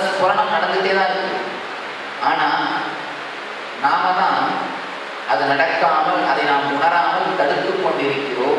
ஸ்புரணம் நடந்துகிட்டே தான் இருக்கு ஆனா நாம தான் அது நடக்காமல் அதை நாம் உணராமல் தடுத்து கொண்டிருக்கிறோம்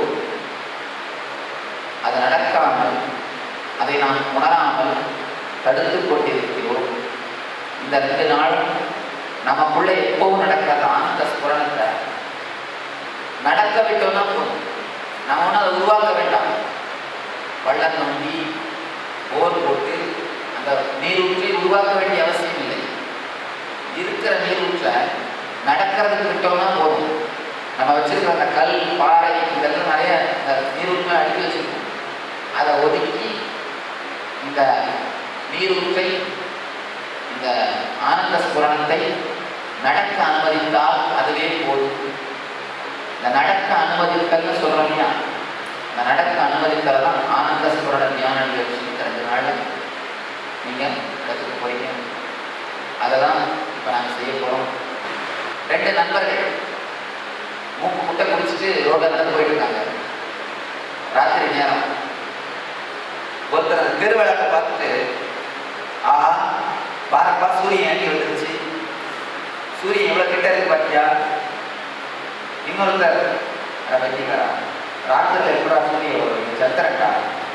அது நடக்காமல் அதை நாம் உணராமல் தடுத்து கொண்டிருக்கிறோம் இந்த ரெண்டு நாள் நமக்குள்ள எப்பவும் நடக்காத ஆனந்த ஸ்புரணத்தை நடக்க விட்டோம்னா போதும் நம்ம ஒன்றும் அதை உருவாக்க வேண்டாம் பள்ளம் நோண்டி போர் போட்டு அந்த நீரூற்றை உருவாக்க வேண்டிய அவசியம் இல்லை இருக்கிற நீரூற்றை நடக்கிறதுக்கு விட்டோம்னா போதும் நம்ம வச்சிருக்கிற அந்த கல் பாறை இதெல்லாம் நிறைய இந்த நீரூற்றை அடுக்கி வச்சிருக்கோம் அதை ஒதுக்கி இந்த நீரூற்றை இந்த ஆனந்த ஸ்புரணத்தை நடக்க அனுமதித்தால் அதுவே போதும் இந்த நடக்க அனுமதித்தல்னு சொல்றோம் இல்லையா இந்த நடக்க அனுமதித்தல் தான் ஆனந்த ஸ்புரண தியான நிகழ்ச்சி இந்த ரெண்டு நாள்ல நீங்க கற்றுக்க போறீங்க அதை தான் இப்போ நாங்கள் செய்ய போகிறோம் ரெண்டு நண்பர்கள் மூக்கு முட்டை குடிச்சிட்டு ரோட்டில் நடந்து போயிட்டு இருக்காங்க ராத்திரி நேரம் ஒருத்தர் அந்த தெருவிளக்கை பார்த்துட்டு ஆஹா பாருப்பா சூரியன் ஏண்டி வந்துருச்சு சூரியன் எவ்வளோ கிட்ட இருக்கு பார்த்தியா இன்னொருத்தர் அதை வச்சுக்கிறா ராத்திரியில் எப்படா சூரியன் வரும் சத்திரக்கா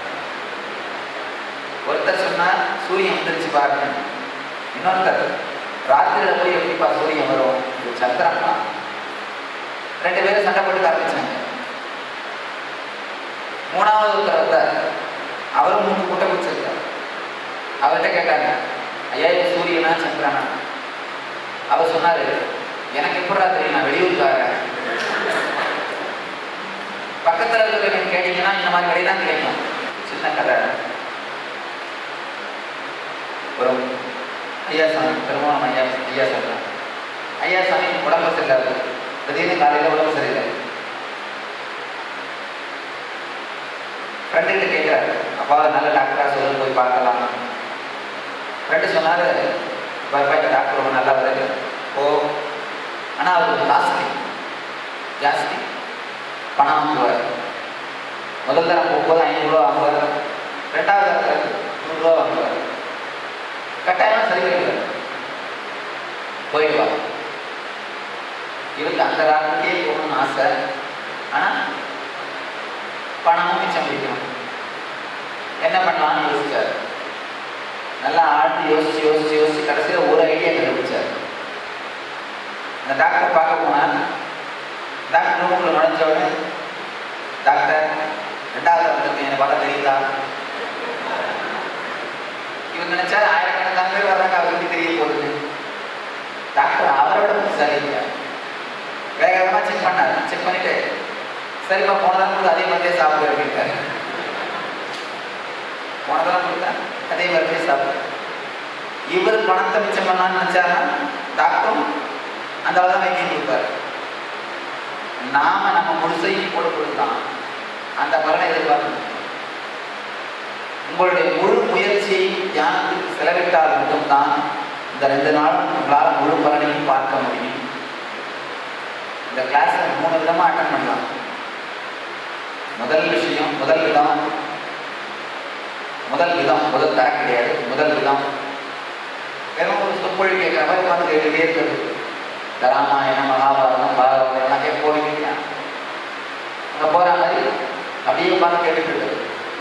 ஒருத்தர் சொன்னார் சூரியன் வந்துருச்சு பாருங்க இன்னொருத்தர் ராத்திரியில் போய் எப்படிப்பா சூரியன் வரும் இது சந்திரன்ப்பா ரெண்டு பேரும் சண்டை போட்டு ஆரம்பிச்சாங்க மூணாவது ஒருத்தர் வந்தார் அவரும் மூணு முட்டை பிடிச்சிருக்கார் அவர்கிட்ட கேட்டாங்க ஐயா இது சூரியனா சந்திரனா அவர் சொன்னாரு எனக்கு எப்படா தெரியும் நான் வெளியூர்காரன் பக்கத்தில் இருக்கிறவங்க கேட்டீங்கன்னா இந்த மாதிரி வழி தான் கிடைக்கும் சின்ன கதை ஒரு ஐயா சாமி திருமணம் ஐயா ஐயா சொல்றேன் ஐயா சாமி உடம்பு சரியில்லாது திடீர்னு காலையில் உடம்பு சரியில்லை ஃப்ரெண்டுகிட்ட கேட்குறாரு அப்பா நல்ல டாக்டராக சொல்லி போய் பார்க்கலாம் ஃப்ரெண்டு சொன்னார் பாப்பா இந்த டாக்டர் ரொம்ப நல்லா வருது ஓ ஆனால் அது கொஞ்சம் காஸ்ட்லி ஜாஸ்தி பணம் வாங்குவார் முதல் தரம் போகும்போது ஐநூறுரூவா வாங்குவார் ரெண்டாவது தரத்தில் நூறுரூவா வாங்குவார் கட்டாயமாக சரி பண்ணிடுவார் போயிட்டு வா இவருக்கு அந்த ராத்திரிக்கே போகணும்னு ஆசை ஆனால் பணமும் மிச்சம் பிடிக்கணும் என்ன பண்ணலாம்னு யோசிச்சார் நல்லா ஆழ்ந்து யோசிச்சு யோசிச்சு யோசிச்சு கடைசியில் ஒரு ஐடியா கண்டுபிடிச்சார் அந்த டாக்டர் பார்க்க போனார் டாக்டர் ரூமுக்குள்ள நுழைஞ்ச உடனே டாக்டர் ரெண்டாவது வந்திருக்கு என்னை பார்த்தா தெரியுதா இவங்க நினைச்சா ஆயிரக்கணக்கான பேர் வர்றாங்க அவருக்கு தெரிய போகுது டாக்டர் அவரோட சரியில்லை வேக வேகமாக செக் பண்ணார் செக் பண்ணிட்டு சரிப்பா போன தரம் கொடுத்து அதே மாதிரியே சாப்பிடு அப்படின்ட்டாரு போன தரம் கொடுத்தா அதே மாதிரியே சாப்பிடு இவர் பணத்தை மிச்சம் பண்ணலாம்னு நினைச்சாருன்னா டாக்டரும் அந்த அளவு தான் வைத்தியம் கொடுப்பாரு நாம நம்ம முழுசையும் போட்டு கொடுத்தான் அந்த பலனை எதிர்பார்க்கணும் உங்களுடைய முழு முயற்சியை தியானத்துக்கு செலவிட்டால் மட்டும்தான் இந்த ரெண்டு நாள் உங்களால் முழு பலனையும் பார்க்க முடியும் இந்த கிளாஸை மூணு விதமாக அட்டன் பண்ணலாம் முதல் விஷயம் முதல் விதம் முதல் விதம் முதல் தர கிடையாது முதல் விதம் வெறும் ஒரு சொற்பொழி கேட்குற மாதிரி உட்காந்து கேட்டுட்டே இருக்கிறது இந்த ராமாயணம் மகாபாரதம் பாரதம் எல்லாம் கேட்க போவீங்க அங்கே போகிற மாதிரி அப்படியே உட்காந்து கேட்டுட்டு இருக்குது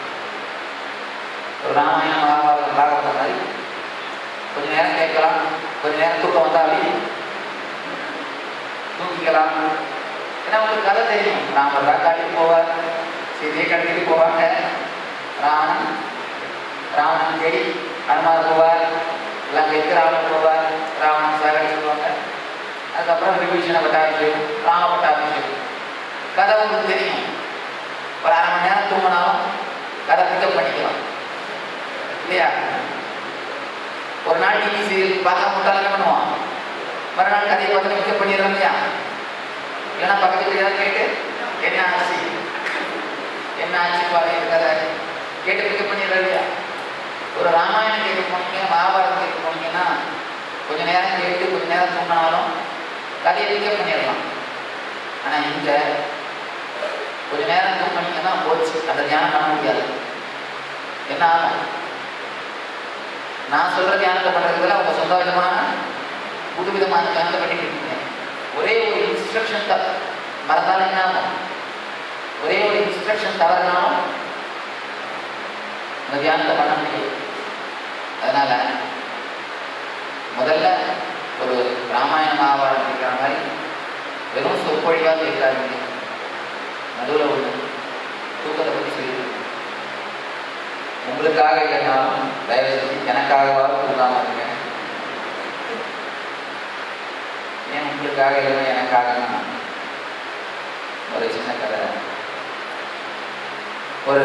ஒரு ராமாயணம் மகாபாரதம் பாகவதம் மாதிரி கொஞ்ச நேரம் கேட்கலாம் கொஞ்ச நேரம் தூக்கம் வந்தா அப்படி தூங்கிக்கலாம் ஏன்னா உங்களுக்கு கதை தெரியும் ராமர் தான் காட்டிட்டு போவார் சீதையை கடத்திட்டு போவாங்க ராமன் ராவணன் தேடி ஹனுமார் போவார் லங்கைக்கு ராவணன் போவார் ராவணன் சாகடிச்சுடுவாங்க அதுக்கப்புறம் விபீஷண பட்டாபிஷேகம் ராம பட்டாபிஷேகம் கதை உங்களுக்கு தெரியும் ஒரு அரை மணி நேரம் தூங்கினாலும் கதை பிக்கப் பண்ணிக்கலாம் இல்லையா ஒரு நாள் டிவி சீரியல் பார்க்க முட்டாள் என்ன பண்ணுவான் மறுநாள் கதையை பார்த்து பிக்கப் பண்ணிடுறோம் இல்லையா இல்லைன்னா பக்கத்து வீட்டுல கேட்டு என்ன ஆச்சு என்ன ஆச்சு பாருங்க கதை கேட்டு பிக்கப் பண்ணிடுறோம் இல்லையா ஒரு ராமாயணம் கேட்க போனீங்க மகாபாரதம் கேட்க போனீங்கன்னா கொஞ்ச நேரம் கேட்டு கொஞ்ச நேரம் தூங்கினாலும் கதையை பிக்கப் பண்ணிடலாம் ஆனால் இங்க கொஞ்ச நேரம் தூங்கினீங்கன்னா போச்சு அந்த தியானம் பண்ண முடியாது என்ன ஆகும் நான் சொல்ற தியானத்தை பண்றதுல அவங்க சொந்த விதமான புது விதமான தியானத்தை பண்ணிட்டு இருக்கீங்க ஒரே ஒரு இன்ஸ்ட்ரக்ஷன் தான் மறந்தாலும் என்ன ஆகும் ஒரே ஒரு இன்ஸ்ட்ரக்ஷன் தவறினாலும் அந்த தியானத்தை பண்ண முடியும் அதனால முதல்ல ஒரு ராமாயண மகாபாரதம் இருக்கிற மாதிரி வெறும் சொற்பொழிவாக கேட்காதீங்க நடுவில் ஒன்று தூக்கத்தை பற்றி சொல்லிட்டு உங்களுக்காக இல்லைனாலும் தயவு செஞ்சு எனக்காகவாவது தூங்காம இருங்க ஏன் உங்களுக்காக இல்லைன்னா எனக்காக ஒரு சின்ன கதை ஒரு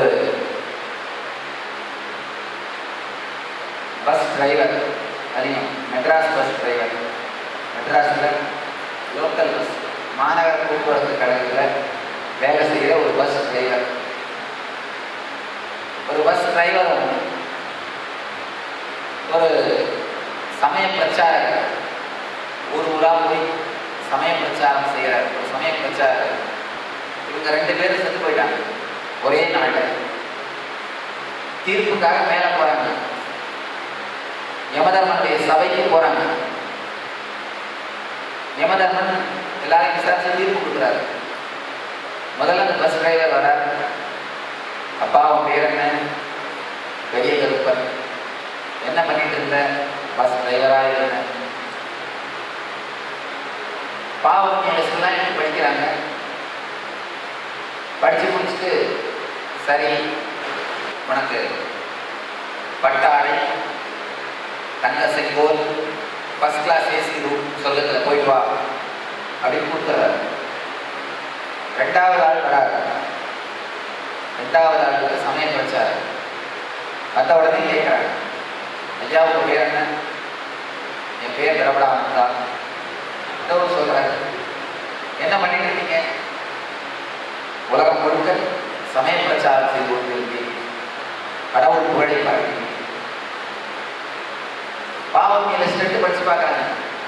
பஸ் டிரைவர் அறியும் மெட்ராஸ் பஸ் டிரைவர் மெட்ராஸில் லோக்கல் பஸ் மாநகர போக்குவரத்து கழகத்தில் வேலை செய்கிற ஒரு பஸ் டிரைவர் ஒரு பஸ் டிரைவரும் ஒரு சமய பிரச்சாரகர் ஒரு ஊரா போய் சமய பிரச்சாரம் செய்கிற ஒரு சமய பிரச்சாரகர் இவங்க ரெண்டு பேரும் செத்து போயிட்டாங்க ஒரே நாளில் தீர்ப்புக்காக மேலே போறாங்க யமதர்மனுடைய சபைக்கு போறாங்க யமதர்மன் எல்லாரையும் விசாரிச்சு தீர்ப்பு கொடுக்குறாரு முதல்ல அந்த பஸ் டிரைவர் வர அப்பா உன் பேர் என்ன பெரிய கருப்பன் என்ன பண்ணிட்டு இருந்த பஸ் டிரைவரா இருந்த பாவம் எல்லாம் எனக்கு படிக்கிறாங்க படிச்சு முடிச்சுட்டு சரி உனக்கு பட்டாடை தங்க செங்கோல் ஃபர்ஸ்ட் கிளாஸ் ஏசி ரூம் சொல்லுங்க போயிட்டு வா அப்படின்னு கொடுத்துறாரு ரெண்டாவது ஆள் வராரு ரெண்டாவது ஆளுக்கு சமயம் வச்சாரு வந்த உடனே கேட்குறாங்க ஐயா உங்க பேர் என்ன என் பேர் திரவிடானந்தா ஏதோ சொல்றாரு என்ன பண்ணிட்டு இருக்கீங்க உலகம் முழுக்க சமய பிரச்சாரம் செய்து கொண்டிருக்கீங்க கடவுள் புகழை பார்க்கிறீங்க பாவம் லிஸ்ட் எடுத்து படிச்சு பார்க்குறாங்க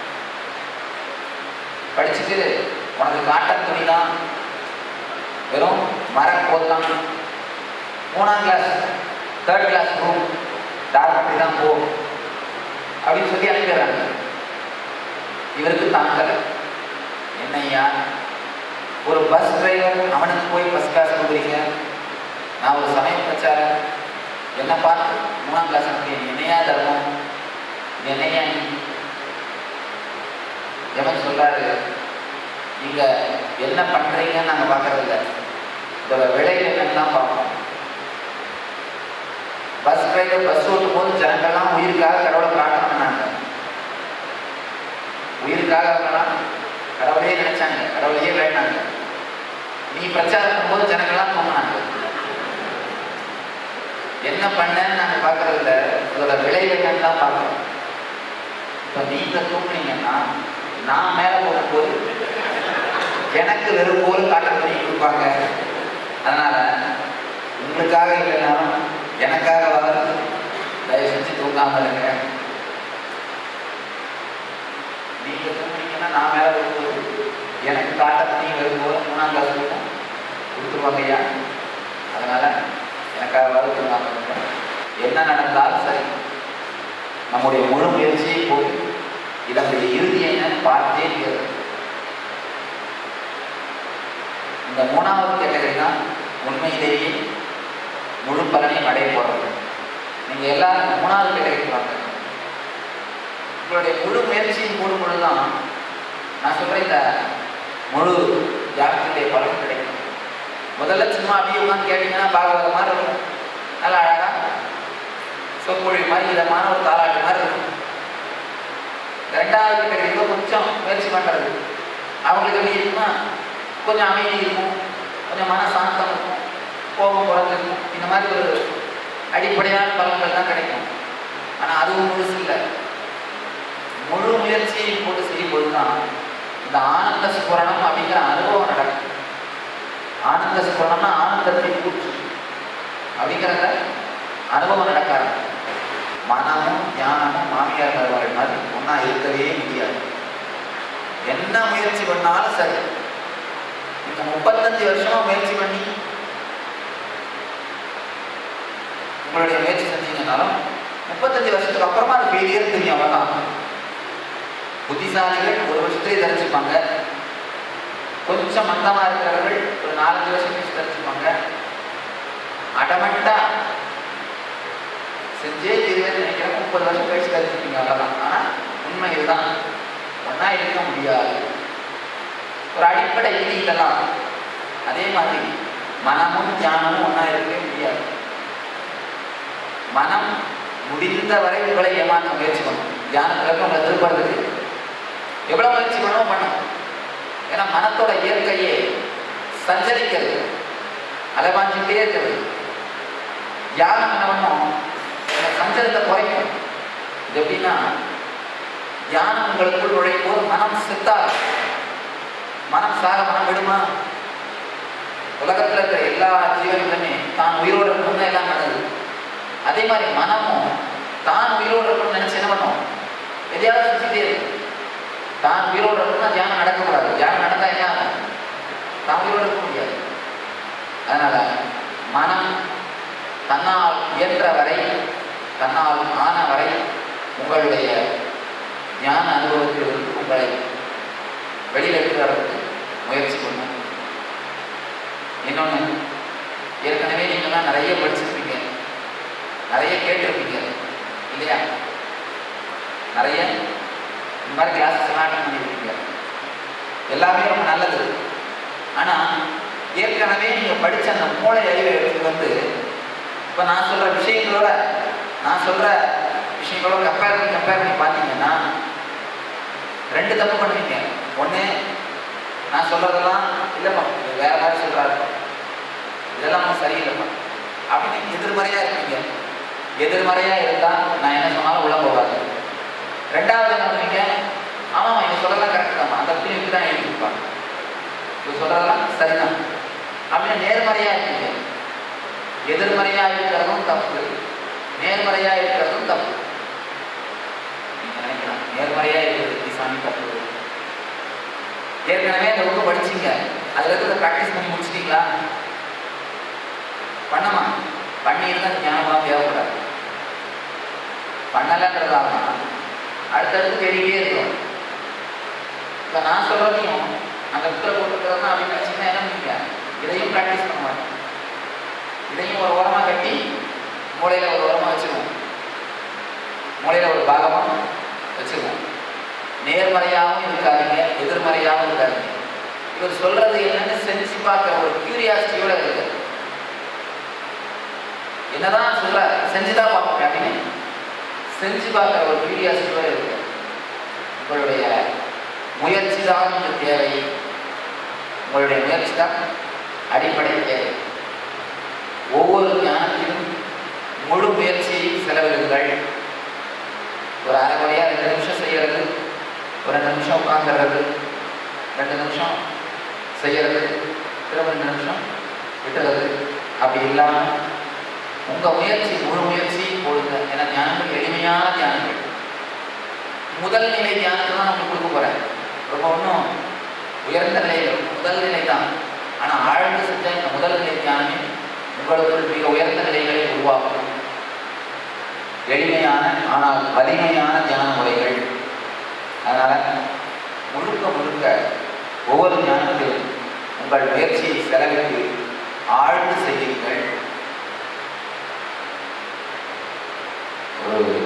படிச்சுட்டு உனக்கு காட்டன் துணி தான் வெறும் மரக்கோல் தான் மூணாம் class third class room dormitory தான் போ அப்படின்னு சொல்லி அனுப்பிடுறாங்க இவருக்கு தாங்கல என்னையா ஒரு பஸ் டிரைவர் அவனுக்கு போய் ஃபஸ்ட் கிளாஸ் கொடுக்குறீங்க நான் ஒரு சமய பிரச்சாரம் என்ன பார்த்து மூணாம் கிளாஸ் அனுப்பி என்னையா தர்மம் இது என்னையா நீ எவன் சொல்றாரு நீங்க என்ன பண்றீங்கன்னு நாங்க பார்க்கறது இல்லை இதோட விளைவு என்னன்னு தான் பார்ப்போம் பஸ் டிரைவர் பஸ் ஓட்டும் போது ஜனங்கள்லாம் உயிருக்காக கடவுளை பிரார்த்தனை பண்ணாங்க உயிருக்காக அவங்கெல்லாம் கடவுளையே நினைச்சாங்க கடவுளையே வேண்டாங்க நீ பிரச்சாரம் பண்ணும்போது ஜனங்கள்லாம் தூங்கினாங்க என்ன பண்ணேன்னு நாங்கள் பார்க்கறது இல்லை இதோட விளைவு என்னன்னு தான் பார்க்கறோம் இப்போ நீங்க தூங்குனீங்கன்னா நான் மேலே போகும்போது எனக்கு வெறும் போல் காட்டன் பண்ணி கொடுப்பாங்க அதனால உங்களுக்காக இல்லைனாலும் எனக்காக தயவு செஞ்சு தூங்காம இருங்க நீங்க தூங்குனீங்கன்னா நான் மேலே வரும்போது எனக்கு காட்டன் பண்ணி வரும்போது மூணாம் கிளாஸ் இருக்கும் கொடுத்துருவாங்க ஐயா அதனால எனக்காக தூங்காம இருங்க என்ன நடந்தாலும் சரி நம்முடைய முழு முயற்சியை போய் இதனுடைய இறுதி என்னன்னு பார்த்தே தீரும் இந்த மூணாவது கேட்டகரி தான் உண்மையிலேயே முழு பலனையும் அடைய போறது நீங்க எல்லாரும் மூணாவது கேட்டகரி வாங்க உங்களுடைய முழு முயற்சியின் முழு முழு தான் நான் சொல்றேன் இந்த முழு தியாகத்தினுடைய பலன் கிடைக்கும் முதல்ல சும்மா அப்படியே உட்காந்து கேட்டீங்கன்னா பாகவத மாதிரி இருக்கும் நல்லா அழகா சொற்பொழி மாதிரி இதமான ஒரு தாளாட்டு மாதிரி இருக்கும் ரெண்டாவது கேட்டகரிக்கு கொஞ்சம் முயற்சி பண்றது அவங்களுக்கு எப்படி இருக்குன்னா கொஞ்சம் அமைதி இருக்கும் கொஞ்சம் மன சாந்தம் இருக்கும் கோபம் குறைஞ்சிருக்கும் இந்த மாதிரி ஒரு அடிப்படையான பலன்கள் தான் கிடைக்கும் ஆனால் அதுவும் முழுசு இல்லை முழு முயற்சியை போட்டு செய்யும்போது தான் இந்த ஆனந்த ஸ்புரணம் அப்படிங்கிற அனுபவம் நடக்கும் ஆனந்த ஸ்புரணம்னா ஆனந்தத்தை கூற்று அப்படிங்கிறத அனுபவம் நடக்காது மனமும் ஞானமும் மாமியார் மருமகள் மாதிரி ஒன்றா இருக்கவே முடியாது என்ன முயற்சி பண்ணாலும் சரி நீங்க முப்பத்தஞ்சு வருஷமா முயற்சி பண்ணி உங்களுடைய முயற்சி செஞ்சீங்கன்னாலும் முப்பத்தஞ்சு வருஷத்துக்கு அப்புறமா அது ஃபெயிலியர் தெரியும் அவ்வளோதான் புத்திசாலிகள் ஒரு வருஷத்துலேயே தெரிஞ்சுப்பாங்க கொஞ்சம் மந்தமா இருக்கிறவர்கள் ஒரு நாலஞ்சு வருஷம் கழிச்சு தெரிஞ்சுப்பாங்க அடமெண்டா செஞ்சே தீர்வேன்னு நினைக்கிறேன் முப்பது வருஷம் கழிச்சு தெரிஞ்சுப்பீங்க அவ்வளோதான் ஆனால் உண்மை இதுதான் ஒன்றா இருக்க முடியாது ஒரு அடிப்படை விதி இதெல்லாம் அதே மாதிரி மனமும் ஞானமும் ஒன்றா இருக்கவே முடியாது மனம் முடிந்த வரை உங்களை ஏமாற்ற முயற்சி பண்ணும் தியானத்தில் உங்களை திருப்படுறதுக்கு எவ்வளோ முயற்சி பண்ணவும் பண்ணும் ஏன்னா மனத்தோட இயற்கையே சஞ்சரிக்கிறது அலைவாஞ்சிக்கிட்டே இருக்கிறது தியானம் என்ன பண்ணும் இந்த சஞ்சலத்தை குறைக்கும் இது எப்படின்னா தியானம் உங்களுக்குள் நுழையும் போது மனம் செத்தார் மனம் சாக மனம் விடுமா உலகத்துல இருக்கிற எல்லா ஜீவன்களுமே தான் உயிரோடு இருக்கணும்னு எல்லாம் பண்ணுது அதே மாதிரி மனமும் தான் உயிரோடு இருக்கணும்னு நினைச்சு என்ன பண்ணும் எதையாவது செஞ்சுட்டே இருக்கு தான் உயிரோடு இருக்கணும்னா தியானம் நடக்கக்கூடாது தியானம் நடந்தா என்ன ஆகும் தான் உயிரோடு இருக்க முடியாது அதனால மனம் தன்னால் இயன்ற வரை தன்னால் ஆன வரை உங்களுடைய ஞான அனுபவத்திலிருந்து உங்களை வெளியில் எடுத்து வர்றதுக்கு முயற்சி பண்ணும் இன்னொன்று ஏற்கனவே நீங்கள்லாம் நிறைய படிச்சிருப்பீங்க நிறைய கேட்டிருப்பீங்க இல்லையா நிறைய இந்த மாதிரி கிளாஸஸ் எல்லாம் அட்டன் பண்ணியிருப்பீங்க எல்லாமே ரொம்ப நல்லது ஆனால் ஏற்கனவே நீங்கள் படித்த அந்த மூளை அறிவை எடுத்துட்டு வந்து இப்போ நான் சொல்கிற விஷயங்களோட நான் சொல்கிற விஷயங்களோட கம்பேர் பண்ணி கம்பேர் பண்ணி பார்த்தீங்கன்னா ரெண்டு தப்பு பண்ணுவீங்க ஒன்று நான் சொல்கிறதெல்லாம் இல்லைப்பா இது வேற மாதிரி சொல்கிறாரு இதெல்லாம் ஒன்றும் சரியில்லைப்பா அப்படின்னு நீங்க எதிர்மறையாக இருப்பீங்க எதிர்மறையாக இருந்தால் நான் என்ன சொன்னாலும் உள்ள போகாது ரெண்டாவது என்ன பண்ணுவீங்க ஆமாம் இவங்க சொல்கிறதெல்லாம் கரெக்ட் தான் அந்த இடத்துல இப்படி தான் எழுதியிருப்பாங்க இவங்க சொல்கிறதெல்லாம் சரிதான் அப்படின்னு நேர்மறையாக இருப்பீங்க எதிர்மறையாக இருக்கிறதும் தப்பு நேர்மறையாக இருக்கிறதும் தப்பு நீங்க நினைக்கலாம் நேர்மறையாக இருக்கிறது சாமி தப்பு ஏற்கனவே அந்த புக்கு படிச்சீங்க அதுல இருக்கிறத ப்ராக்டிஸ் பண்ணி முடிச்சிட்டீங்களா பண்ணமா பண்ணியிருந்தா அந்த ஞானமாக தேவைப்படாது பண்ணலைன்றதால அடுத்தடுத்து பெருகியே இருக்கும் இப்போ நான் சொல்றதையும் அந்த புக்கில் போட்டுக்கிறதா அப்படின்னு நினச்சிங்கன்னா என்ன பண்ணுவீங்க இதையும் ப்ராக்டிஸ் பண்ண மாட்டேன் இதையும் ஒரு ஓரமாக கட்டி மூளையில் ஒரு ஓரமாக வச்சுருவோம் மூளையில் ஒரு பாகமாக வச்சுருவோம் நேர்மறையாகவும் இருக்காதீங்க எதிர்மறையாகவும் இருக்காதீங்க இவர் சொல்றது என்னன்னு செஞ்சு பார்க்குற ஒரு கியூரியாசிட்டியோட இருக்கு என்னதான் சொல்ற செஞ்சுதான் பார்ப்போம் அப்படின்னு செஞ்சு பார்க்குற ஒரு கியூரியாசிட்டியோட இருக்கு உங்களுடைய முயற்சி தான் இங்கு தேவை உங்களுடைய முயற்சி தான் அடிப்படை தேவை ஒவ்வொரு ஞானத்திலும் முழு முயற்சியை செலவிடுங்கள் ஒரு அரை மணியா ரெண்டு நிமிஷம் செய்யறது ஒரு ரெண்டு நிமிஷம் உட்காந்துறது ரெண்டு நிமிஷம் செய்யறது திரும்ப ரெண்டு நிமிஷம் விட்டுறது அப்படி இல்லாமல் உங்கள் முயற்சி முழு முயற்சி போடுங்க ஏன்னா ஞானங்கள் எளிமையான தியானங்கள் முதல் நிலை தியானத்தை தான் உங்களுக்கு கொடுக்க போகிறேன் ரொம்ப ஒன்றும் உயர்ந்த நிலையில் முதல் நிலை தான் ஆனால் ஆழ்ந்து செஞ்ச இந்த முதல் நிலை தியானமே உங்களுக்குள் மிக உயர்ந்த நிலைகளை உருவாக்கும் எளிமையான ஆனால் வலிமையான தியான முறைகள் அதனால முழுக்க முழுக்க ஒவ்வொரு ஞானத்திலும் உங்கள் முயற்சியை செலவிட்டு ஆழ்ந்து செய்யுங்கள் ஒரு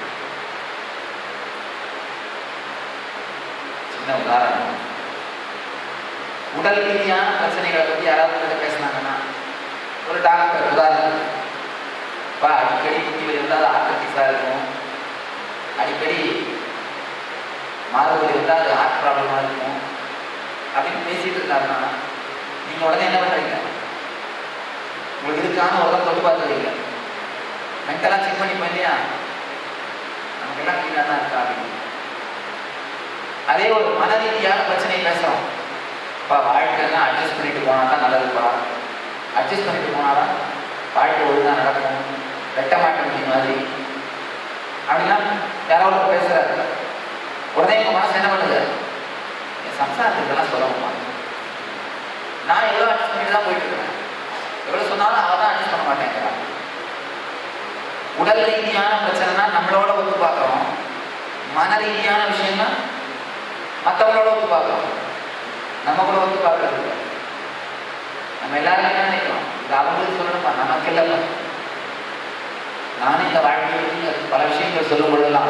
சின்ன உதாரணம் உடல் ரீதியான பிரச்சனைகளை பற்றி யாராவது கிட்ட பேசினாங்கன்னா ஒரு டாக்டர் உதாரணம் இப்போ அடிக்கடி குட்டியில் இருந்தால் ஆர்த்தட்டிஸாக இருக்கும் அடிக்கடி மாறுவலி இருந்தால் அது ஹார்ட் ப்ராப்ளமாக இருக்கும் அப்படின்னு பேசிட்டு இருக்காருன்னா நீங்கள் உடனே என்ன பண்ணுறீங்க உங்களுக்கு இருக்கான ஒரு தொட்டு பார்த்துருவீங்க மென்டலாக செக் பண்ணி இல்லையா நமக்கெல்லாம் கீழே தான் இருக்கா அப்படின்னு அதே ஒரு மன ரீதியான பிரச்சனையை பேசுகிறோம் இப்போ வாழ்க்கைலாம் அட்ஜஸ்ட் பண்ணிட்டு போனால் தான் நல்லதுப்பா அட்ஜஸ்ட் பண்ணிட்டு போனால் தான் வாழ்க்கை ஒழுங்காக நடக்கும் வெட்ட மாட்டேன் மாதிரி அப்படின்னா யாராவது பேசுகிறாரு உடனே உங்கள் மனசு என்ன பண்ணுது என் சம்சாரத்துக்கு இதெல்லாம் சொல்லணுமா நான் எவ்வளோ அட்ஜஸ்ட் பண்ணிட்டு தான் போயிட்டு இருக்கிறேன் எவ்வளோ சொன்னாலும் அவள் தான் அட்ஜஸ்ட் பண்ண மாட்டேங்கிறான் உடல் ரீதியான பிரச்சனைனா நம்மளோட ஒத்து பார்க்கறோம் மன ரீதியான விஷயம்னா மற்றவங்களோட ஒத்து பார்க்கறோம் நம்ம கூட ஒத்து பார்க்கறது இல்ல. நம்ம எல்லாரும் என்ன நினைக்கிறோம் இது அவங்களுக்கு சொல்லணுமா நமக்கு இல்லைப்பா நானும் இந்த வாழ்க்கையில் பல விஷயங்கள் சொல்லும் பொழுதெல்லாம்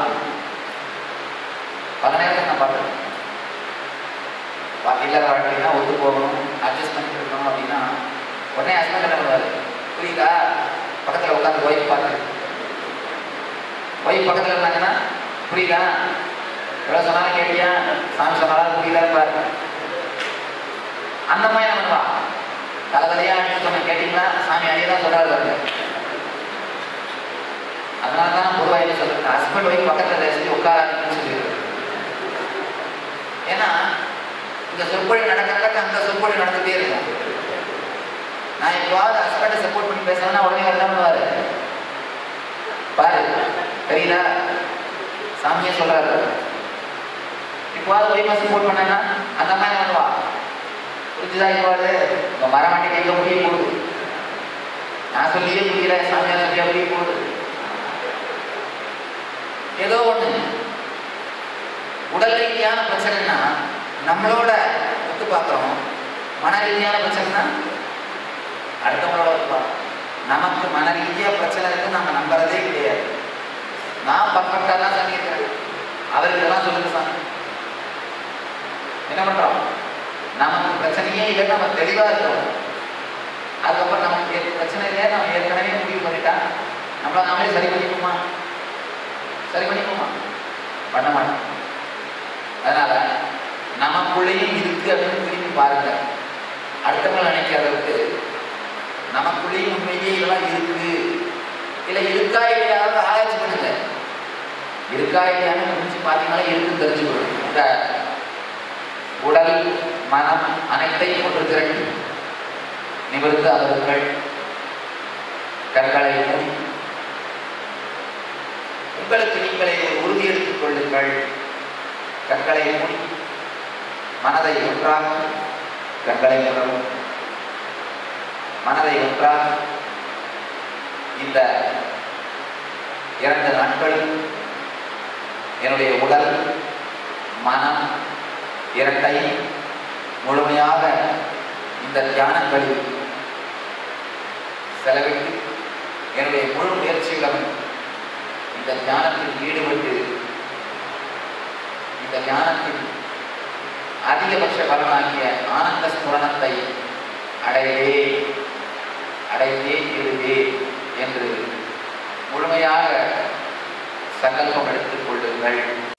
பல நேரத்தில் நான் பார்த்துருக்கேன் வா- இல்லற வாழ்க்கைனா ஒத்து போகணும் அட்ஜஸ்ட் பண்ணிட்டு இருக்கணும் அப்படின்னா உடனே ஹஸ்பண்ட் என்ன பண்ணுவாரு புரியுதா பக்கத்தில் உட்காந்து ஒய்ஃப் பார்த்து ஒய்ஃப் பக்கத்தில் இருந்தாங்கன்னா புரியுதா எவ்வளோ சொன்னாலும் கேட்டியா சாமி சொன்னாலும் புரியுதா பாரு அந்த மாதிரி என்ன பண்ணுவா தலைவலியா அடிச்சு சொன்ன கேட்டீங்களா சாமி அதே தான் சொல்றாரு பாருங்க அதனால தான் பொதுவாக என்ன சொல்றது ஹஸ்பண்ட் ஒய்ஃப் பக்கத்தில் ரசித்து உட்காராதுன்னு சொல்லிடுறது ஏன்னா இந்த சொற்பொழி நடக்க நடக்க அந்த சொற்பொழி நடந்துட்டே இருக்கும் நான் எப்போவாவது ஹஸ்பண்டை சப்போர்ட் பண்ணி பேசுறேன்னா உடனே அவர் என்ன பண்ணுவாரு பாரு தெரியுதா சாமியே சொல்றாரு இப்போவாது ஒய்ஃபை சப்போர்ட் பண்ணேன்னா அந்த மாதிரி பண்ணுவா புரிஞ்சுதா இப்போது உங்க மரம் வண்டி எங்க முடிய போகுது நான் சொல்லியே புரியல சாமியார் சொல்லியா முடிய போகுது ஏதோ ஒண்ணு உடல் ரீதியான பிரச்சனைனா நம்மளோட ஒத்து பார்க்குறோம் மன ரீதியான பிரச்சனைனா அடுத்தவங்களோட ஒத்து பார்க்குறோம் நமக்கு மன ரீதியா பிரச்சனை இருக்கு நம்ம நம்புறதே கிடையாது நான் பர்ஃபெக்டாக தான் பண்ணியிருக்கிறேன் அவருக்கு எல்லாம் சொல்லுங்க சாமி என்ன பண்றோம் நமக்கு பிரச்சனையே இல்லை நம்ம தெளிவா இருக்கோம் அதுக்கப்புறம் நமக்கு ஏ- பிரச்சனை இல்லையா நம்ம ஏற்கனவே முடிவு பண்ணிட்டா நம்மள நாமளே சரி பண்ணிக்குமா சரி பண்ணிக்குமா பண்ண மாட்டோம் அதனால நமக்குள்ளேயும் இருக்கு அப்படின்னு திரும்பி பாருங்க அடுத்தவங்க நினைக்கிற அளவுக்கு நமக்குள்ளேயும் உண்மையிலேயே இதெல்லாம் இருக்கு இல்ல இருக்கா இல்லையாவது ஆராய்ச்சி பண்ணுங்க இருக்கா இல்லையான்னு முடிச்சு பார்த்தீங்கன்னா இருக்குன்னு தெரிஞ்சுக்கணும் இந்த உடல் மனம் அனைத்தையும் ஒன்று திரட்டி நிமிர்ந்து அமருங்கள் கண்களை மூடி உங்களுக்கு நீங்களே ஒரு உறுதி எடுத்துக் கொள்ளுங்கள் கண்களை மூடி மனதை ஒன்றாக கண்களை மூடவும் மனதை ஒன்றாக இந்த இரண்டு நாட்களில் என்னுடைய உடல் மனம் இரண்டை முழுமையாக இந்த தியானங்களில் செலவிட்டு என்னுடைய முழு முயற்சிகளும் இந்த தியானத்தில் ஈடுபட்டு இந்த தியானத்தில் அதிகபட்ச பலனாகிய ஆனந்த ஸ்மரணத்தை அடைவே அடைந்தே இருவே என்று முழுமையாக சங்கல்பம் எடுத்துக் கொள்ளுங்கள்